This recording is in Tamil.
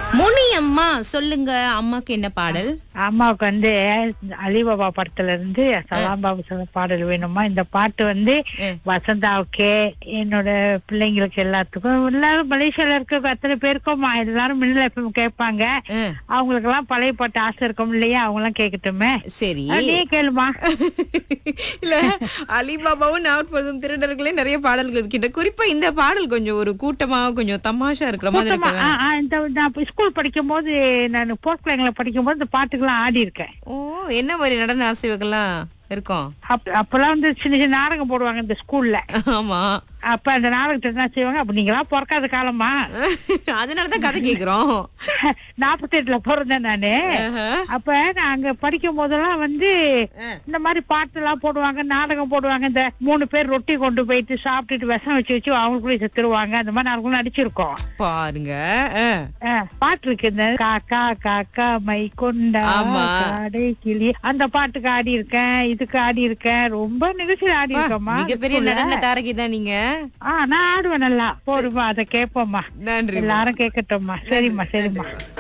முனி அம்மா சொல்லுங்க அம்மாக்கு என்ன பாடல் அம்மாவுக்கு வந்து அலிபாபா படத்துல இருந்து சலாம் பாபு சொல்ல பாடல் வேணுமா இந்த பாட்டு வந்து ம். வசந்தாவுக்கு என்னோட பிள்ளைங்களுக்கு எல்லாத்துக்கும் எல்லாரும் மலேசியால இருக்க அத்தனை பேருக்கும் எல்லாரும் மின்னல் எஃப்எம் கேட்பாங்க ம், அவங்களுக்கு எல்லாம் பழைய பாட்டு ஆசை இருக்கும் இல்லையா அவங்க எல்லாம் கேட்கட்டுமே சரி நீ கேளுமா இல்ல அலிபாபாவும் நாற்பதும் திருடர்களே நிறைய பாடல்கள் இருக்கின்ற குறிப்பா இந்த பாடல் கொஞ்சம் ஒரு கூட்டமா கொஞ்சம் தமாஷா இருக்கிற மாதிரி கூட்டமா, இருக்கு ஆ, ஆ, இந்த நான் ஸ்கூல் படிக்கும் போது நான் போர்ட் பிள்ளைங்களை படிக்கும் போது இந்த பாட்டுக்கெல்லாம் ஆடி இருக்கேன் ஓ என்ன மாதிரி நடன அசைவுகள்லாம் இருக்கும் அப்- அப்பெல்லாம் வந்து சின்ன சின்ன நாடகம் போடுவாங்க இந்த ஸ்கூல்ல ஆமா அப்ப அந்த நாடகத்தை என்ன செய்வாங்க அப்ப நீங்களா பிறக்காத காலமா அதனாலதான் கதை கேக்குறோம் நாற்பத்தி எட்டுல பிறந்தேன் நானு ஆஹா. அப்ப நான் அங்க படிக்கும் போதெல்லாம் வந்து ஆ. இந்த மாதிரி பாட்டு எல்லாம் போடுவாங்க நாடகம் போடுவாங்க இந்த மூணு பேர் ரொட்டி கொண்டு போயிட்டு சாப்பிட்டுட்டு விஷம் வச்சு வச்சு அவங்களுக்குள்ளே செத்துருவாங்க அந்த மாதிரி நாடகம் நடிச்சிருக்கோம் பாருங்க ஆ. ஆ, பாட்டு இருக்கு இந்த காக்கா காக்கா மை கொண்டா ஆமா. காடை கிளி அந்த பாட்டுக்கு ஆடி இருக்கேன் இதுக்கு ஆடி இருக்கேன் ரொம்ப நிகழ்ச்சியில் ஆடி இருக்கேம்மா மிகப்பெரிய நடன தாரகி தான் நீங்க ஆ நான் ஆடுவேன் நல்லா போடுமா அதை கேட்போம்மா நன்றி எல்லாரும் கேட்கட்டும்மா சரிம்மா சரிம்மா